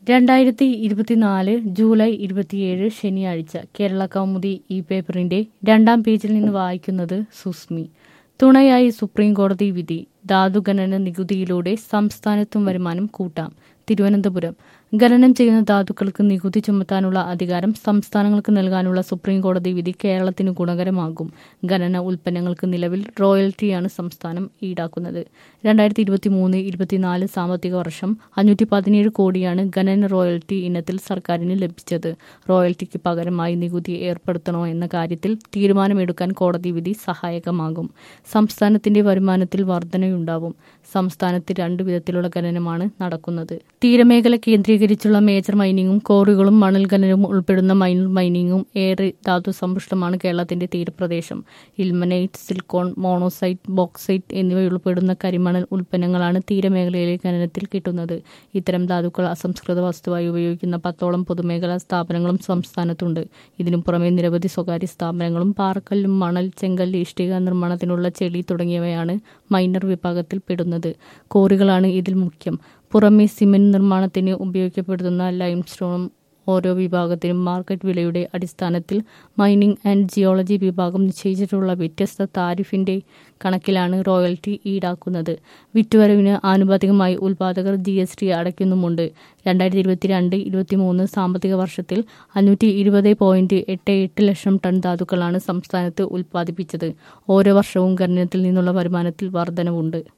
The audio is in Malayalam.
രണ്ടായിരത്തി ഇരുപത്തിനാല് ജൂലൈ ഇരുപത്തിയേഴ് ശനിയാഴ്ച കേരള കൗമുദി ഈ പേപ്പറിന്റെ രണ്ടാം പേജിൽ നിന്ന് വായിക്കുന്നത് സുസ്മി തുണയായി സുപ്രീം കോടതി വിധി ധാതുഖനന നികുതിയിലൂടെ സംസ്ഥാനത്തും വരുമാനം കൂട്ടാം തിരുവനന്തപുരം ഖനനം ചെയ്യുന്ന ധാതുക്കൾക്ക് നികുതി ചുമത്താനുള്ള അധികാരം സംസ്ഥാനങ്ങൾക്ക് നൽകാനുള്ള സുപ്രീം കോടതി വിധി കേരളത്തിന് ഗുണകരമാകും ഖനന ഉൽപ്പന്നങ്ങൾക്ക് നിലവിൽ റോയൽറ്റിയാണ് സംസ്ഥാനം ഈടാക്കുന്നത് രണ്ടായിരത്തി ഇരുപത്തി മൂന്ന് ഇരുപത്തിനാല് സാമ്പത്തിക വർഷം അഞ്ഞൂറ്റി പതിനേഴ് കോടിയാണ് ഖനന റോയൽറ്റി ഇനത്തിൽ സർക്കാരിന് ലഭിച്ചത് റോയൽറ്റിക്ക് പകരമായി നികുതി ഏർപ്പെടുത്തണോ എന്ന കാര്യത്തിൽ തീരുമാനമെടുക്കാൻ കോടതി വിധി സഹായകമാകും സംസ്ഥാനത്തിന്റെ വരുമാനത്തിൽ വർധനയുണ്ടാവും സംസ്ഥാനത്ത് രണ്ടു വിധത്തിലുള്ള ഖനനമാണ് നടക്കുന്നത് തീരമേഖല കേന്ദ്രീകരിച്ചുള്ള മേജർ മൈനിങ്ങും കോറികളും മണൽ ഖനനവും ഉൾപ്പെടുന്ന മൈനർ മൈനിങ്ങും ഏറെ ധാതു സമ്പുഷ്ടമാണ് കേരളത്തിന്റെ തീരപ്രദേശം ഇൽമനൈറ്റ് സിലിക്കോൺ മോണോസൈറ്റ് ബോക്സൈറ്റ് എന്നിവ ഉൾപ്പെടുന്ന കരിമണൽ ഉൽപ്പന്നങ്ങളാണ് തീരമേഖലയിലെ ഖനനത്തിൽ കിട്ടുന്നത് ഇത്തരം ധാതുക്കൾ അസംസ്കൃത വസ്തുവായി ഉപയോഗിക്കുന്ന പത്തോളം പൊതുമേഖലാ സ്ഥാപനങ്ങളും സംസ്ഥാനത്തുണ്ട് ഇതിനു പുറമെ നിരവധി സ്വകാര്യ സ്ഥാപനങ്ങളും പാറക്കല്ലും മണൽ ചെങ്കല്ല് ഇഷ്ടിക നിർമ്മാണത്തിനുള്ള ചെളി തുടങ്ങിയവയാണ് മൈനർ വിഭാഗത്തിൽ പെടുന്നത് കോറികളാണ് ഇതിൽ മുഖ്യം പുറമെ സിമെന്റ് നിർമ്മാണത്തിന് ഉപയോഗിക്കപ്പെടുന്ന ലൈംസ്റ്റോണും ഓരോ വിഭാഗത്തിനും മാർക്കറ്റ് വിലയുടെ അടിസ്ഥാനത്തിൽ മൈനിങ് ആൻഡ് ജിയോളജി വിഭാഗം നിശ്ചയിച്ചിട്ടുള്ള വ്യത്യസ്ത താരിഫിന്റെ കണക്കിലാണ് റോയൽറ്റി ഈടാക്കുന്നത് വിറ്റുവരവിന് ആനുപാതികമായി ഉൽപാദകർ ജി എസ് ടി അടയ്ക്കുന്നുമുണ്ട് രണ്ടായിരത്തി ഇരുപത്തിരണ്ട് ഇരുപത്തിമൂന്ന് സാമ്പത്തിക വർഷത്തിൽ അഞ്ഞൂറ്റി ഇരുപത് പോയിന്റ് എട്ട് എട്ട് ലക്ഷം ടൺ ധാതുക്കളാണ് സംസ്ഥാനത്ത് ഉൽപ്പാദിപ്പിച്ചത് ഓരോ വർഷവും ഖനനത്തിൽ നിന്നുള്ള വരുമാനത്തിൽ വർധനവുണ്ട്